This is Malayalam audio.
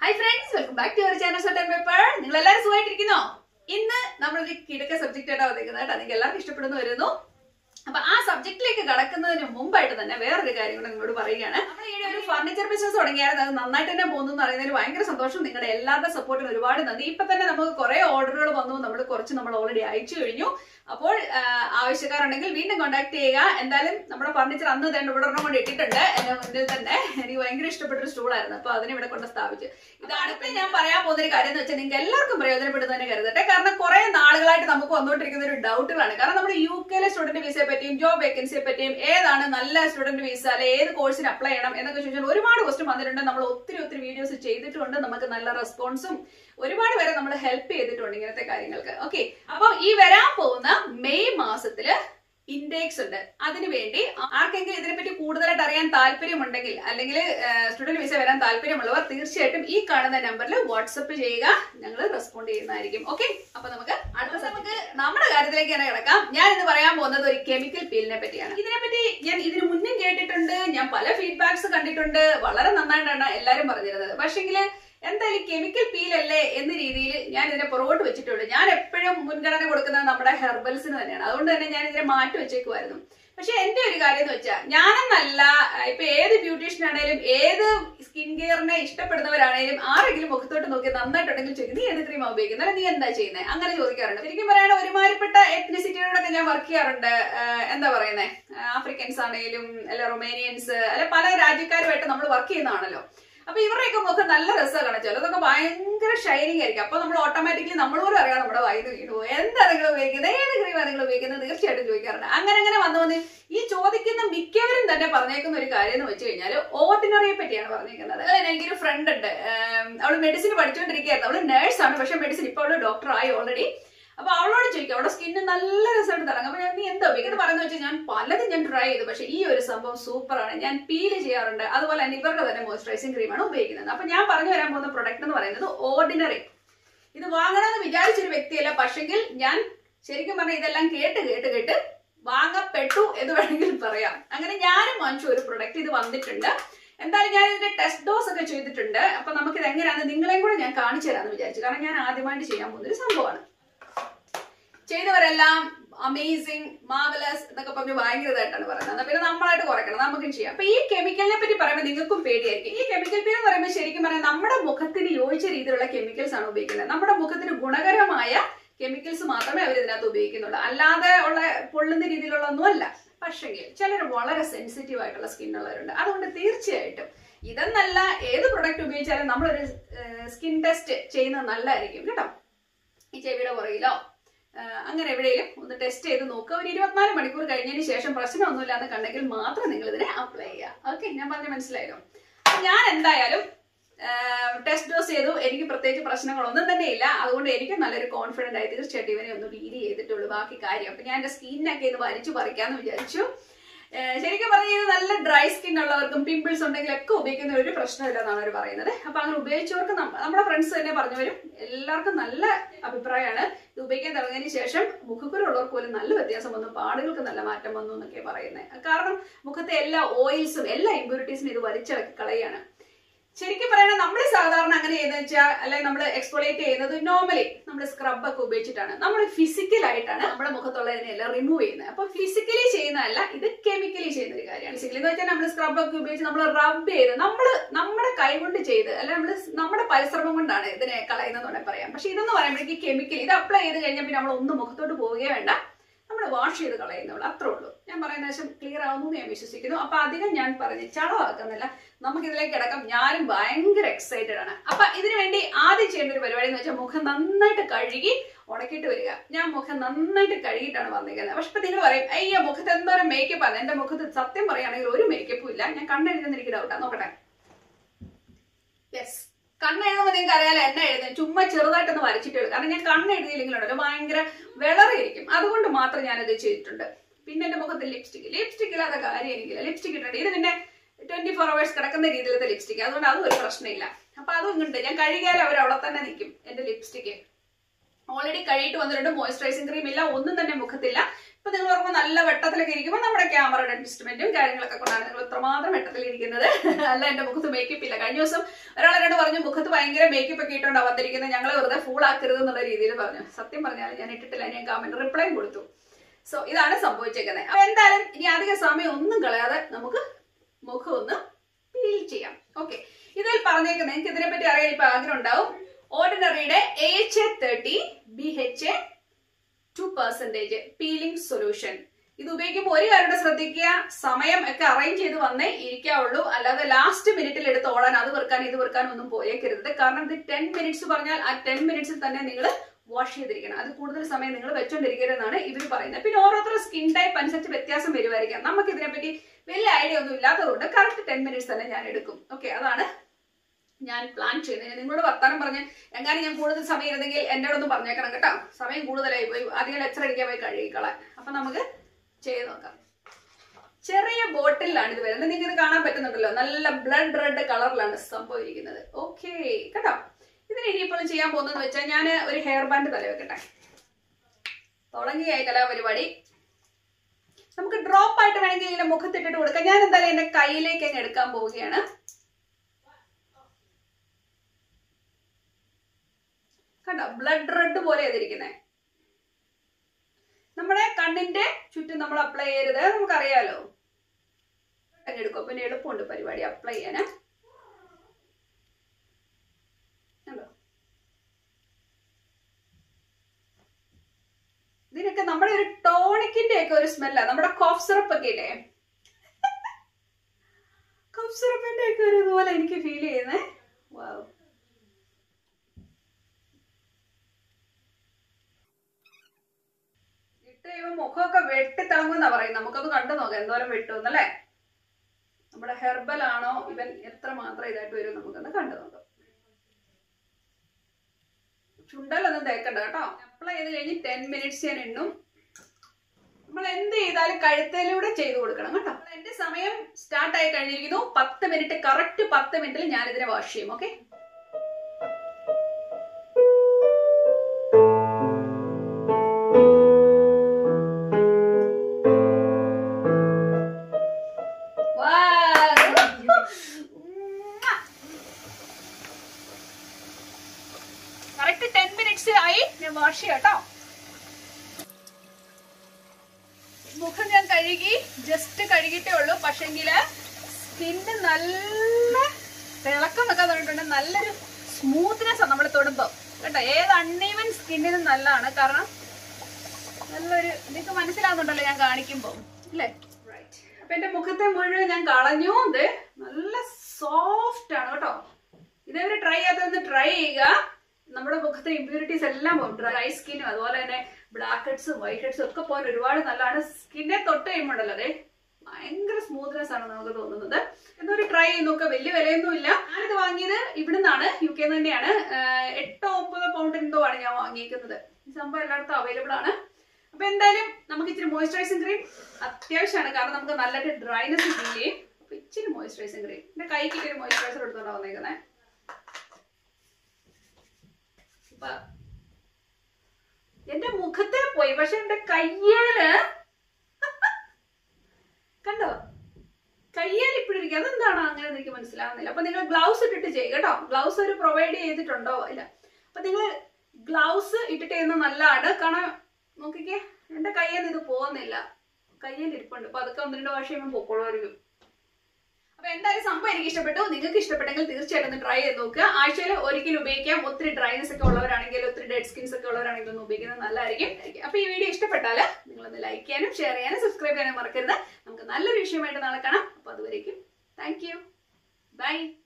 Hi friends welcome back to our channel സോട്ടൻ പേപ്പർ നിങ്ങൾ എല്ലാവരും സുഖമായിട്ടിരിക്കുന്നോ ഇന്ന് നമ്മളൊരു കിടക്ക സബ്ജക്റ്റ് ആയിട്ടാണ് വന്നിരിക്കുന്നത് കേട്ടോ നിങ്ങൾക്ക് എല്ലാവർക്കും ഇഷ്ടപ്പെടുന്നു വരുന്നു അപ്പൊ ആ സബ്ജക്റ്റിലേക്ക് കടക്കുന്നതിന് മുമ്പായിട്ട് തന്നെ വേറൊരു കാര്യം കൂടെ നിങ്ങളോട് പറയുകയാണ് നമ്മൾ ഈ ഒരു ഫർണിച്ചർ ബിസിനസ് തുടങ്ങിയായിരുന്നു അത് നന്നായിട്ട് തന്നെ പോകുന്നു എന്ന് പറയുന്നതിന് ഭയങ്കര സന്തോഷം നിങ്ങളുടെ എല്ലാവരുടെ സപ്പോർട്ടിന് ഒരുപാട് നന്ദി ഇപ്പൊ തന്നെ നമുക്ക് കുറെ ഓർഡറുകൾ വന്നു നമ്മൾ കുറച്ച് നമ്മൾ ഓൾറെഡി അയച്ചു കഴിഞ്ഞു അപ്പോൾ ആ, ആവശ്യക്കാരുണ്ടെങ്കിൽ വീണ്ടും കോൺടാക്ട് ചെയ്യുക എന്തായാലും നമ്മുടെ ഫർണിച്ചർ അന്ന് തന്നെ ഇവിടെ ഒരെണ്ണം കൊണ്ട് ഇട്ടിട്ടുണ്ട് എന്റെ മുന്നിൽ തന്നെ എനിക്ക് ഭയങ്കര ഇഷ്ടപ്പെട്ട ഒരു സ്റ്റൂളായിരുന്നു അപ്പൊ അതിനെ ഇവിടെ കൊണ്ട് സ്ഥാപിച്ചു ഇതാണ് ഇപ്പൊ ഞാൻ പറയാൻ പോകുന്ന ഒരു കാര്യം എന്ന് വെച്ചാൽ നിങ്ങൾക്ക് എല്ലാവർക്കും പ്രയോജനപ്പെടുന്നതിനെ കരുതട്ടെ കാരണം കുറെ നാളുകളായിട്ട് നമുക്ക് വന്നുകൊണ്ടിരിക്കുന്ന ഒരു ഡൗട്ടുകളാണ് കാരണം നമ്മുടെ യു കെയിലെ സ്റ്റുഡന്റ് വിസയെ പറ്റിയും ജോബ് വേക്കൻസിയെ പറ്റിയും ഏതാണ് നല്ല സ്റ്റുഡന്റ് വിസ അല്ലെ ഏത് കോഴ്സിന് അപ്ലൈ ചെയ്യണം എന്നൊക്കെ ചോദിച്ചാൽ ഒരുപാട് ക്വസ്റ്റ്യൻ വന്നിട്ടുണ്ട് നമ്മൾ ഒത്തിരി ഒത്തിരി വീഡിയോസ് ചെയ്തിട്ടുണ്ട് നമുക്ക് നല്ല റെസ്പോൺസും ഒരുപാട് പേരെ നമ്മൾ ഹെൽപ്പ് ചെയ്തിട്ടുണ്ട് ഇങ്ങനത്തെ കാര്യങ്ങൾക്ക് ഓക്കെ അപ്പോൾ ഈ വരാൻ പോകുന്ന മെയ് മാസത്തില് ഇൻഡേക്സ് ഉണ്ട് അതിനുവേണ്ടി ആർക്കെങ്കിലും ഇതിനെപ്പറ്റി കൂടുതലായിട്ട് അറിയാൻ താല്പര്യമുണ്ടെങ്കിൽ അല്ലെങ്കിൽ സ്റ്റുഡന്റ് വിസ വരാൻ താല്പര്യമുള്ളവർ തീർച്ചയായിട്ടും ഈ കാണുന്ന നമ്പറിൽ വാട്സപ്പ് ചെയ്യുക ഞങ്ങൾ റെസ്പോണ്ട് ചെയ്യുന്നതായിരിക്കും ഓക്കെ അപ്പൊ നമുക്ക് അടുത്ത നമുക്ക് നമ്മുടെ കാര്യത്തിലേക്ക് തന്നെ കിടക്കാം ഞാൻ ഇന്ന് പറയാൻ പോകുന്നത് ഒരു കെമിക്കൽ പീലിനെ പറ്റിയാണ് ഇതിനെപ്പറ്റി ഞാൻ ഇതിനു മുന്നേ കേട്ടിട്ടുണ്ട് ഞാൻ പല ഫീഡ്ബാക്സ് കണ്ടിട്ടുണ്ട് വളരെ നന്നായിട്ടാണ് എല്ലാരും പറഞ്ഞിരുന്നത് പക്ഷെങ്കിൽ എന്തായാലും കെമിക്കൽ പീൽ അല്ലേ എന്ന രീതിയിൽ ഞാൻ ഇതിനെ പുറകോട്ട് വെച്ചിട്ടുണ്ട് ഞാൻ എപ്പോഴും മുൻഗണന കൊടുക്കുന്നത് നമ്മുടെ ഹെർബൽസിന് തന്നെയാണ് അതുകൊണ്ട് തന്നെ ഞാൻ ഇതിനെ മാറ്റി വെച്ചേക്കുമായിരുന്നു പക്ഷെ എന്റെ ഒരു കാര്യം എന്ന് വെച്ചാൽ ഞാനെന്നല്ല അഹ് ഇപ്പൊ ഏത് ബ്യൂട്ടീഷ്യൻ ആണേലും ഏത് സ്കിൻ കെയറിനെ ഇഷ്ടപ്പെടുന്നവരാണേലും ആരെങ്കിലും മുഖത്തോട്ട് നോക്കി നന്നായിട്ടുണ്ടെങ്കിൽ ചോദിക്കും നീ ഏത് ക്രീമാണ് ഉപയോഗിക്കുന്നത് അല്ലെ നീ എന്താ ചെയ്യുന്നത് അങ്ങനെ ചോദിക്കാറുണ്ട് ശരിക്കും പറയുകയാണെങ്കിൽ ഒരുമാതിരിപ്പെട്ട എത്നിസിറ്റിയോടൊക്കെ ഞാൻ വർക്ക് ചെയ്യാറുണ്ട് ആഹ് എന്താ പറയുന്നത് ആഫ്രിക്കൻസ് ആണെങ്കിലും അല്ല റൊമേനിയൻസ് അല്ലെ പല രാജ്യക്കാരുമായിട്ട് നമ്മൾ വർക്ക് ചെയ്യുന്നതാണല്ലോ അപ്പൊ ഇവരുടെയൊക്കെ മുഖം നല്ല രസമാണ് കാണാൻ ചിലതൊക്കെ ഭയങ്കര ഷൈനിങ് ആയിരിക്കും അപ്പൊ നമ്മൾ ഓട്ടോമാറ്റിക്കലി നമ്മൾ പോലും അറിയാം നമ്മുടെ വൈദ്യുതി വീണു പോകും. എന്താ നിങ്ങൾ ഉപയോഗിക്കുന്നത് ഏത് ക്രീമാണ് നിങ്ങൾ ഉപയോഗിക്കുന്നത് തീർച്ചയായിട്ടും ചോദിക്കാറുണ്ട് അങ്ങനെ അങ്ങനെ വന്നു വന്ന് ഈ ചോദിക്കുന്ന മിക്കവരും തന്നെ പറഞ്ഞേക്കുന്ന ഒരു കാര്യം എന്ന് വെച്ച് കഴിഞ്ഞാൽ ഓർഡിനറിയെ പറ്റിയാണ് പറഞ്ഞേക്കുന്നത് അതുപോലെ എനിക്കൊരു ഫ്രണ്ട് ഉണ്ട് അവള് മെഡിസിൻ പഠിച്ചുകൊണ്ടിരിക്കുകയായിരുന്നു അവള് നേഴ്സാണ് പക്ഷെ മെഡിസിൻ ഇപ്പോൾ അവള് ഡോക്ടർ ആയി ഓൾറെഡി അപ്പൊ അവളോട് ചോദിക്കും അവളുടെ സ്കിന്ന് നല്ല റിസൾട്ട് തരാം അപ്പൊ ഞാൻ നീ എന്താ ഉപയോഗിക്കുന്നത് പറയുന്നത് വെച്ചാൽ ഞാൻ പലതും ഞാൻ ട്രൈ ചെയ്തു പക്ഷെ ഈ ഒരു സംഭവം സൂപ്പറാണ് ഞാൻ പീല് ചെയ്യാറുണ്ട് അതുപോലെ തന്നെ ഇവരുടെ തന്നെ മോയ്സ്ചറൈസിങ് ക്രീമാണ് ഉപയോഗിക്കുന്നത് അപ്പൊ ഞാൻ പറഞ്ഞു വരാൻ പോകുന്ന പ്രൊഡക്റ്റ് എന്ന് പറയുന്നത് ഓർഡിനറി ഇത് വാങ്ങണമെന്ന് വിചാരിച്ചൊരു വ്യക്തിയല്ല പക്ഷെങ്കിൽ ഞാൻ ശരിക്കും പറഞ്ഞാൽ ഇതെല്ലാം കേട്ട് കേട്ട് കേട്ട് വാങ്ങപ്പെട്ടു എന്ന് വേണമെങ്കിൽ പറയാം അങ്ങനെ ഞാനും വാങ്ങിച്ചു ഒരു പ്രൊഡക്റ്റ് ഇത് വന്നിട്ടുണ്ട് എന്തായാലും ഞാൻ ഇതിന്റെ ടെസ്റ്റ് ഡോസ് ഒക്കെ ചെയ്തിട്ടുണ്ട് അപ്പൊ നമുക്ക് ഇത് എങ്ങനെയാണെന്ന് നിങ്ങളെയും കൂടെ ഞാൻ കാണിച്ചു തരാമെന്ന് വിചാരിച്ചു കാരണം ഞാൻ ആദ്യമായിട്ട് ചെയ്യാൻ പോകുന്ന ഒരു സംഭവമാണ് ചെയ്തവരെല്ലാം അമേസിങ് മാവലസ് എന്നൊക്കെ പറഞ്ഞ് ഭയങ്കരതായിട്ടാണ് പറയുന്നത് എന്നാ പിന്നെ നമ്മളായിട്ട് കുറയ്ക്കണം നമുക്കും ചെയ്യാം അപ്പൊ ഈ കെമിക്കലിനെ പറ്റി പറയുമ്പോൾ നിങ്ങൾക്കും പേടിയായിരിക്കും ഈ കെമിക്കൽ പീൽ എന്ന് പറയുമ്പോൾ ശരിക്കും പറയാം നമ്മുടെ മുഖത്തിന് യോജിച്ച രീതിയിലുള്ള കെമിക്കൽസ് ആണ് ഉപയോഗിക്കുന്നത് നമ്മുടെ മുഖത്തിന് ഗുണകരമായ കെമിക്കൽസ് മാത്രമേ അവർ ഇതിനകത്ത് ഉപയോഗിക്കുന്നുള്ളൂ അല്ലാതെ ഉള്ള പൊള്ളുന്ന രീതിയിലുള്ള ഒന്നുമല്ല പക്ഷെങ്കിൽ ചിലർ വളരെ സെൻസിറ്റീവ് ആയിട്ടുള്ള സ്കിൻ ഉള്ളവരുണ്ട് അതുകൊണ്ട് തീർച്ചയായിട്ടും ഇതെന്നല്ല ഏത് പ്രൊഡക്റ്റ് ഉപയോഗിച്ചാലും നമ്മളൊരു സ്കിൻ ടെസ്റ്റ് ചെയ്യുന്നത് നല്ലതായിരിക്കും കേട്ടോ ഈ ചെവിയുടെ പുറകിലോ ആ, അങ്ങനെ എവിടെയും ഒന്ന് ടെസ്റ്റ് ചെയ്ത് നോക്കുക ഒരു ഇരുപത്തിനാല് മണിക്കൂർ കഴിഞ്ഞതിന് ശേഷം പ്രശ്നമൊന്നുമില്ല എന്ന് കണ്ടെങ്കിൽ മാത്രം നിങ്ങൾ ഇതിനെ അപ്ലൈ ചെയ്യുക ഓക്കെ ഞാൻ പറഞ്ഞ മനസ്സിലായോ അപ്പൊ ഞാൻ എന്തായാലും ടെസ്റ്റ് ഡോസ് ചെയ്തു എനിക്ക് പ്രത്യേകിച്ച് പ്രശ്നങ്ങളൊന്നും തന്നെ ഇല്ല അതുകൊണ്ട് എനിക്ക് നല്ലൊരു കോൺഫിഡന്റ് ആയി തീർച്ചയായിട്ടും ഇവനെ ഒന്ന് ഡീൽ ചെയ്തിട്ടുള്ളൂ ബാക്കി കാര്യം അപ്പൊ ഞാൻ എന്റെ സ്കിന്നൊക്കെ ഇത് വലിച്ചു പറിക്കാന്ന് വിചാരിച്ചു ഏഹ് ശരിക്കും പറഞ്ഞാൽ ഇത് നല്ല ഡ്രൈ സ്കിൻ ഉള്ളവർക്കും പിമ്പിൾസ് ഉണ്ടെങ്കിൽ ഒക്കെ ഉപയോഗിക്കുന്ന ഒരു പ്രശ്നമില്ല എന്നാണ് അവർ പറയുന്നത് അപ്പൊ അങ്ങനെ ഉപയോഗിച്ചവർക്ക് നമ്മ- നമ്മുടെ ഫ്രണ്ട്സ് തന്നെ പറഞ്ഞവരും എല്ലാവർക്കും നല്ല അഭിപ്രായമാണ് ഇത് ഉപയോഗിക്കാൻ തുടങ്ങിയതിന് ശേഷം മുഖക്കുരു ഉള്ളവർക്ക് പോലും നല്ല വ്യത്യാസം വന്നു പാടുകൾക്ക് നല്ല മാറ്റം വന്നു എന്നൊക്കെ പറയുന്നത് കാരണം മുഖത്തെ എല്ലാ ഓയിൽസും എല്ലാ ഇമ്പ്യൂരിറ്റീസും ഇത് വലിച്ചിളക്കി കളയാണ് ശരിക്കും പറയുന്നത് നമ്മൾ സാധാരണ അങ്ങനെ ചെയ്യുന്നത് വെച്ചാൽ അല്ലെങ്കിൽ നമ്മൾ എക്സ്പോളേറ്റ് ചെയ്യുന്നത് നോർമലി നമ്മൾ സ്ക്രബ് ഒക്കെ ഉപയോഗിച്ചിട്ടാണ് നമ്മൾ ഫിസിക്കലായിട്ടാണ് നമ്മുടെ മുഖത്തുള്ളതിനെല്ലാം റിമൂവ് ചെയ്യുന്നത് അപ്പൊ ഫിസിക്കലി ചെയ്യുന്നതല്ല ഇത് കെമിക്കലി ചെയ്യുന്ന ഒരു കാര്യമാണ് ഫിസിക്കലി എന്ന് വെച്ചാൽ നമ്മൾ സ്ക്രബ് ഒക്കെ ഉപയോഗിച്ച് നമ്മൾ റബ്ബ് ചെയ്ത് നമ്മൾ നമ്മുടെ കൈ കൊണ്ട് ചെയ്ത് അല്ല നമ്മൾ നമ്മുടെ പരിശ്രമം കൊണ്ടാണ് ഇതിനെ കളയുന്നതെന്ന് പറയാം പക്ഷെ ഇതെന്ന് പറയുമ്പോഴേക്ക് കെമിക്കൽ ഇത് അപ്ലൈ ചെയ്ത് കഴിഞ്ഞാൽ പിന്നെ നമ്മൾ ഒന്നും മുഖത്തോട്ട് പോവുകയേ വേണ്ട നമ്മൾ വാഷ് ചെയ്ത് കളയുന്നുള്ളൂ അത്രേ ഉള്ളൂ ഞാൻ പറയുന്ന ശേഷം ക്ലിയർ ആവുന്നു എന്ന് ഞാൻ വിശ്വസിക്കുന്നു അപ്പൊ അധികം ഞാൻ പറഞ്ഞ് ചളവാക്കുന്നില്ല നമുക്ക് ഇതിലേക്ക് കിടക്കാം ഞാനും ഭയങ്കര എക്സൈറ്റഡ് ആണ് അപ്പൊ ഇതിനു വേണ്ടി ആദ്യം ചെയ്യേണ്ട ഒരു പരിപാടി എന്ന് വെച്ചാൽ മുഖം നന്നായിട്ട് കഴുകി ഉണക്കിയിട്ട് വരിക ഞാൻ മുഖം നന്നായിട്ട് കഴുകിയിട്ടാണ് വന്നിരിക്കുന്നത് പക്ഷെ ഇപ്പൊ നിങ്ങൾ പറയും അയ്യോ മുഖത്ത് എന്തോരം മേക്കപ്പ് ആണ് എന്റെ മുഖത്ത് സത്യം പറയുകയാണെങ്കിൽ ഒരു മേക്കപ്പും ഇല്ല ഞാൻ കണ്ണെഴുതുന്ന എനിക്ക് ഡൗട്ടാ നോക്കട്ടെ യെസ് കണ്ണെഴുതുമ്പോൾ നിങ്ങൾക്ക് അറിയാലോ എന്നെ എഴുതാൻ ചുമ്മാ ചെറുതായിട്ടൊന്ന് വരച്ചിട്ട് എഴുതും കാരണം ഞാൻ കണ്ണെഴുതിയില്ലെങ്കിലുണ്ടല്ലോ ഭയങ്കര വിളറിയിരിക്കും അതുകൊണ്ട് മാത്രം ഞാനത് ചെയ്തിട്ടുണ്ട് പിന്നെ എന്റെ മുഖത്ത് ലിപ്സ്റ്റിക് ലിപ്സ്റ്റിക് ഇല്ലാത്ത കാര്യം എനിക്കില്ല ലിപ്സ്റ്റിക് ഇട്ടുണ്ട് ഇത് പിന്നെ ട്വന്റി ഫോർ അവേഴ്സ് കിടക്കുന്ന രീതിയിലത്തെ ലിപ്സ്റ്റിക് അതുകൊണ്ട് അതും ഒരു പ്രശ്നമില്ല അപ്പൊ അതും ഇങ്ങോട്ട് ഞാൻ കഴുകിയാലും അവർ അവിടെ തന്നെ നിൽക്കും എന്റെ ലിപ്സ്റ്റിക് ഓൾറെഡി കഴിയിട്ട് വന്നിട്ടുണ്ട് മോയ്സ്ചറൈസിംഗ് ക്രീം ഇല്ല ഒന്നും തന്നെ മുഖത്തില്ല ഇപ്പൊ നിങ്ങൾ ഓർമ്മ നല്ല വെട്ടത്തിലൊക്കെ ഇരിക്കുമ്പോൾ നമ്മുടെ ക്യാമറയുടെ ഇൻസ്ട്രുമെന്റും കാര്യങ്ങളൊക്കെ കൊണ്ടാണ് നിങ്ങൾ ഇത്രമാത്രം വെട്ടത്തിലിരിക്കുന്നത് അല്ല എന്റെ മുഖത്ത് മേക്കപ്പ് ഇല്ല കഴിഞ്ഞ ദിവസം ഒരാൾ എന്നോട് പറഞ്ഞു മുഖത്ത് ഭയങ്കര മേക്കപ്പ് ഒക്കെ ഇട്ടുകൊണ്ടാ വന്നിരിക്കുന്നത് ഞങ്ങളെ വെറുതെ ഫൂൾ ആക്കരുത് എന്നുള്ള രീതിയിൽ പറഞ്ഞു സത്യം പറഞ്ഞാൽ ഞാൻ ഇട്ടിട്ടില്ല ഞാൻ കമന്റ് റിപ്ലൈയും കൊടുത്തു സോ ഇതാണ് സംഭവിച്ചേക്കുന്നത് അപ്പൊ എന്തായാലും ഇനി അധിക സമയം ഒന്നും കളയാതെ നമുക്ക് മുഖം ഒന്ന് പീൽ ചെയ്യാം ഓക്കെ ഇതിൽ പറഞ്ഞേക്കുന്നത് നിങ്ങൾക്ക് ഇതിനെ പറ്റി അറിയാൻ ഇപ്പൊ ആഗ്രഹം ഉണ്ടാവും ഓർഡിനറിയുടെ H A thirty B H A two percentage peeling solution ഇത് ഉപയോഗിക്കുമ്പോൾ ഒരു കാര്യം കൂടെ ശ്രദ്ധിക്കുക സമയം ഒക്കെ അറേഞ്ച് ചെയ്ത് വന്നേ ഇരിക്കാവുള്ളൂ അല്ലാതെ ലാസ്റ്റ് മിനിറ്റിൽ എടുത്ത് ഓടാൻ അത് വെറുക്കാൻ ഇത് വെറുക്കാൻ ഒന്നും പോയേക്കരുത് കാരണം ഇത് ടെൻ മിനിറ്റ്സ് പറഞ്ഞാൽ ആ ടെൻ മിനിറ്റ്സിൽ തന്നെ നിങ്ങൾ വാഷ് ചെയ്തിരിക്കണം അത് കൂടുതൽ സമയം നിങ്ങൾ വെച്ചോണ്ടിരിക്കരുതെന്നാണ് ഇവർ പറയുന്നത് പിന്നെ ഓരോരുത്തരുടെ സ്കിൻ ടൈപ്പ് അനുസരിച്ച് വ്യത്യാസം വരുമായിരിക്കാം നമുക്ക് ഇതിനെപ്പറ്റി വലിയ ഐഡിയ ഒന്നും ഇല്ലാത്തതുകൊണ്ട് കറക്റ്റ് ടെൻ മിനിറ്റ്സ് തന്നെ ഞാൻ എടുക്കും ഓക്കെ അതാണ് ഞാൻ പ്ലാൻ ചെയ്യുന്നത് നിങ്ങളോട് വർത്താനം പറഞ്ഞ് എങ്ങാനും ഞാൻ കൂടുതൽ സമയം ഇരുന്നെങ്കിൽ എന്നോടൊന്ന് പറഞ്ഞേക്കണം കേട്ടോ സമയം കൂടുതലായി പോയി അധികം ലെക്ചർ അടിക്കാൻ പോയി കഴുകിക്കളാൻ അപ്പൊ നമുക്ക് ചെയ്ത് നോക്കാം ചെറിയ ബോട്ടിലാണ് ഇത് വരുന്നത് നിങ്ങൾക്ക് ഇത് കാണാൻ പറ്റുന്നുണ്ടല്ലോ നല്ല ബ്ലഡ് റെഡ് കളറിലാണ് സംഭവം ഇരിക്കുന്നത് ഓക്കെ കേട്ടോ ഇതിന് ഇനിയിപ്പോൾ ചെയ്യാൻ പോകുന്നതെന്ന് വെച്ചാൽ ഞാൻ ഒരു ഹെയർ ബാൻഡ് തല വെക്കട്ടെ തുടങ്ങിയായി കലാപരിപാടി നമുക്ക് ഡ്രോപ്പ് ആയിട്ട് വേണമെങ്കിൽ ഇങ്ങനെ മുഖത്തിട്ടിട്ട് കൊടുക്കാം ഞാൻ എന്തായാലും എന്റെ കയ്യിലേക്ക് അങ്ങ് എടുക്കാൻ പോവുകയാണ് കണ്ടോ ബ്ലഡ് റെഡ് പോലെ ചെയ്തിരിക്കുന്നത് നമ്മുടെ കണ്ണിന്റെ ചുറ്റും നമ്മൾ അപ്ലൈ ചെയ്യരുത് നമുക്കറിയാലോ അങ്ങ് എടുക്കും പിന്നെ എളുപ്പമുണ്ട് പരിപാടി അപ്ലൈ ചെയ്യാന് കണ്ടോ ഇതിനൊക്കെ നമ്മുടെ ഒരു ടോണിക്കിന്റെ ഒക്കെ ഒരു സ്മെല്ല നമ്മുടെ കോഫ് സിറപ്പ് ഒക്കെ ഇല്ലേ കോഫ് സിറപ്പിന്റെ ഒക്കെ ഒരു ഇതുപോലെ എനിക്ക് ഫീൽ ചെയ്യുന്നേ വാവ് ഇട്ട് കഴിയുമ്പോ മുഖമൊക്കെ വെട്ടിത്തിളങ്ങുന്ന പറയും നമുക്കത് കണ്ടു നോക്കാം എന്തോരം വെട്ടുമെന്നല്ലേ നമ്മുടെ ഹെർബൽ ആണോ ഇവൻ എത്ര മാത്രം ഇതായിട്ട് വരും നമുക്കൊന്ന് കണ്ടു നോക്കാം ചുണ്ടലൊന്നും തേക്കണ്ട കേട്ടോ അപ്ലൈ ചെയ്ത് കഴിഞ്ഞ് ടെൻ മിനിറ്റ്സ് ഞാൻ എണ്ണും നമ്മൾ എന്ത് ചെയ്താലും കഴുത്തിലൂടെ ചെയ്തു കൊടുക്കണം കേട്ടോ അപ്പോൾ എന്റെ സമയം സ്റ്റാർട്ട് ആയി കഴിഞ്ഞിരിക്കുന്നു പത്ത് മിനിറ്റ് കറക്റ്റ് പത്ത് മിനിറ്റിൽ ഞാൻ ഇതിനെ വാഷ് ചെയ്യും ഓക്കെ കറക്റ്റ് ടെൻ മിനിറ്റ്സ് ആയി ഞാൻ വാഷ് ചെയ്യാം കേട്ടോ മുഖം ഞാൻ കഴുകി ജസ്റ്റ് കഴുകിയിട്ടേ ഉള്ളൂ പക്ഷെങ്കില് സ്കിന്ന് നല്ല തിളക്കം വെക്കാൻ തുടങ്ങിയിട്ടുണ്ട് നല്ലൊരു സ്മൂത്ത്നെസ് ആണ് നമ്മൾ തൊടുമ്പോൾ കേട്ടോ ഏത് അൺഈവൻ സ്കിന്നിനും നല്ലതാണ് കാരണം നല്ലൊരു നിങ്ങൾക്ക് മനസ്സിലാവുന്നുണ്ടല്ലോ ഞാൻ കാണിക്കുമ്പോൾ അല്ലേ റൈറ്റ് അപ്പൊ എന്റെ മുഖത്തെ മുഴുവൻ ഞാൻ കളഞ്ഞു ഇത് നല്ല സോഫ്റ്റ് ആണ് കേട്ടോ ഇതേവരെ ട്രൈ ചെയ്യാത്തതൊന്ന് ട്രൈ ചെയ്യുക നമ്മുടെ മുഖത്തെ ഇമ്പ്യൂരിറ്റീസ് എല്ലാം പോകും ഡ്രൈ സ്കിന്നും അതുപോലെ തന്നെ ബ്ലാക്ക് ഹെഡ്സും വൈറ്റ് ഹെഡ്സും ഒക്കെ പോകാൻ ഒരുപാട് നല്ലതാണ് സ്കിന്നെ തൊട്ട് കഴിയുമ്പോണ്ടല്ലോ അതെ ഭയങ്കര സ്മൂത്ത്നെസ് ആണ് നമുക്ക് തോന്നുന്നത് എന്നൊരു ട്രൈ ചെയ്ത് നോക്കുക വലിയ വിലയൊന്നും ഇല്ല ഞാനിത് വാങ്ങിയത് ഇവിടുന്നാണ് യു കെ തന്നെയാണ് ആഹ് എട്ടോ ഒമ്പതോ പൗണ്ട് എന്തോ ആണ് ഞാൻ വാങ്ങിയിരിക്കുന്നത് ഈ സംഭവം എല്ലായിടത്തും അവൈലബിൾ ആണ് അപ്പൊ എന്തായാലും നമുക്ക് ഇച്ചിരി മോയ്സ്ചറൈസിങ് ക്രീം അത്യാവശ്യമാണ് കാരണം നമുക്ക് നല്ലൊരു ഡ്രൈനെസ് ഫീൽ ചെയ്യും അപ്പൊ ഇച്ചിരി മോയ്സ്ചറൈസിങ് ക്രീം എന്റെ കൈക്ക് ഒരു മോയ്സ്ചറൈസർ എടുത്തോണ്ടാ വന്നേക്കുന്നത് അപ്പൊ എന്റെ മുഖത്തെ പോയി പക്ഷെ എന്റെ കയ്യേല് കണ്ടോ കയ്യേൽ ഇപ്പോഴിരിക്കും അതെന്താണ് അങ്ങനെ എനിക്ക് മനസ്സിലാവുന്നില്ല അപ്പൊ നിങ്ങൾ ഗ്ലൗസ് ഇട്ടിട്ട് ചെയ്യുക കേട്ടോ ഗ്ലൗസ് ഒരു പ്രൊവൈഡ് ചെയ്തിട്ടുണ്ടോ ഇല്ല അപ്പൊ നിങ്ങൾ ഗ്ലൗസ് ഇട്ടിട്ട് ചെയ്യുന്നത് നല്ലതാണ് കാരണം നോക്കിക്കേ എന്റെ കയ്യിൽ നിന്ന് ഇത് പോകുന്നില്ല കയ്യിൽ ഇരിപ്പുണ്ട് അപ്പൊ അതൊക്കെ ഒന്ന് രണ്ട് വർഷം കഴിയുമ്പോൾ പൊക്കോളുമായിരിക്കും അപ്പൊ എന്തായാലും സംഭവം എനിക്ക് ഇഷ്ടപ്പെട്ടു നിങ്ങൾക്ക് ഇഷ്ടപ്പെട്ടെങ്കിൽ തീർച്ചയായിട്ടും ഒന്ന് ട്രൈ ചെയ്ത് നോക്കുക ആഴ്ചയിൽ ഒരിക്കലും ഉപയോഗിക്കാം ഒത്തിരി ഡ്രൈനസ് ഒക്കെ ഉള്ളവരാണെങ്കിൽ ഒത്തിരി ഡെഡ് സ്കിൻസ് ഒക്കെ ഉള്ളവരാണെങ്കിൽ ഒന്ന് ഉപയോഗിക്കുന്നത് നല്ലതായിരിക്കും അപ്പൊ ഈ വീഡിയോ ഇഷ്ടപ്പെട്ടാൽ നിങ്ങളൊന്ന് ലൈക്ക് ചെയ്യാനും ഷെയർ ചെയ്യാനും സബ്സ്ക്രൈബ് ചെയ്യാനും മറക്കരുത് നമുക്ക് നല്ലൊരു വിഷയമായിട്ട് നാളെ കാണാം അപ്പൊ അതുവരേക്കും താങ്ക് യു ബൈ